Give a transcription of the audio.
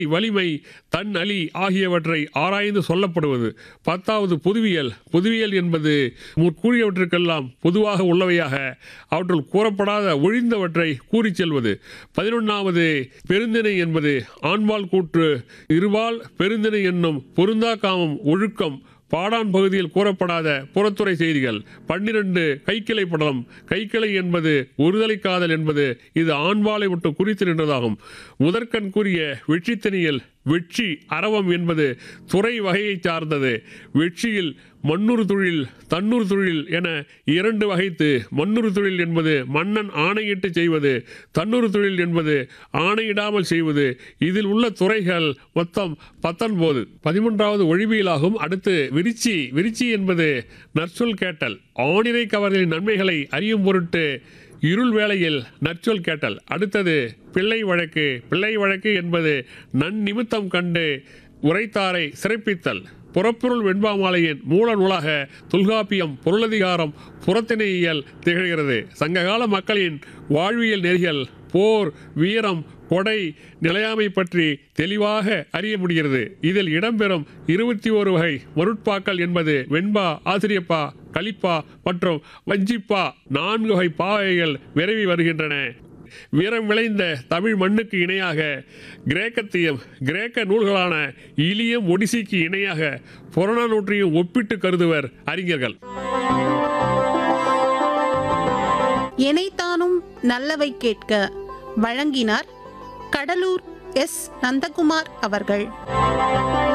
வலிமை தன் அலி ஆகியவற்றை ஆராய்ந்து சொல்லப்படுவது பத்தாவது பொதுவியல் பொதுவியல் என்பது முற்கூறியவற்றுக்கெல்லாம் பொதுவாக உள்ளவையாக அவற்றுள் கூறப்படாத ஒழிந்தவற்றை கூறிச் செல்வது பதினொன்றாவது பெருந்திணை என்பது ஆண்பால் கூற்று இருபால் பெருந்திணை என்னும் பொருந்தா காமம் ஒழுக்கம் பாடான் பகுதியில் கூறப்படாத புறத்துறை செய்திகள் பன்னிரண்டு கைக்கிளை படலம் கைக்கிளை என்பது ஒருதலை காதல் என்பது இது ஆண்பாலை விட்டு குறித்து நின்றதாகும் முதற்கண் கூறிய வெற்றித்தனியல் வெற்றி அரவம் என்பது துறை வகையை சார்ந்தது வெற்றியில் மண்ணூர் தொழில் தன்னூர் தொழில் என இரண்டு வகைத்து மண்ணூர் தொழில் என்பது மன்னன் ஆணையிட்டு செய்வது தன்னூர் தொழில் என்பது ஆணையிடாமல் செய்வது இதில் உள்ள துறைகள் மொத்தம் பத்தொன்பது பதிமூன்றாவது ஒழிவியலாகும் அடுத்து விரிச்சி விரிச்சி என்பது நற்சொல் கேட்டல் ஆணிரை கவர்களின் நன்மைகளை அறியும் பொருட்டு இருள் வேளையில் நற்சொல் கேட்டல் அடுத்தது பிள்ளை வழக்கு பிள்ளை வழக்கு என்பது நன்னிமித்தம் கண்டு உரைத்தாரை சிறப்பித்தல் புறப்பொருள் வெண்பாமாலையின் மூல நூலாக தொல்காப்பியம் பொருளதிகாரம் புறத்திணையியல் திகழ்கிறது சங்ககால மக்களின் வாழ்வியல் நெறிகள் போர் வீரம் கொடை நிலையாமை பற்றி தெளிவாக அறிய முடிகிறது இதில் இடம்பெறும் இருபத்தி ஒரு வகை மருட்பாக்கள் என்பது வெண்பா ஆசிரியப்பா கலிப்பா மற்றும் வஞ்சிப்பா நான்கு வகை பாவைகள் விரவி வருகின்றன வீரம் விளைந்த தமிழ் மண்ணுக்கு இணையாக கிரேக்கத்தையும் கிரேக்க நூல்களான இலியம் ஒடிசிக்கு இணையாக புறநானூற்றையும் ஒப்பிட்டு கருதுவர் அறிஞர்கள் எனைத்தானும் நல்லவை கேட்க வழங்கினார் கடலூர் எஸ் நந்தகுமார் அவர்கள்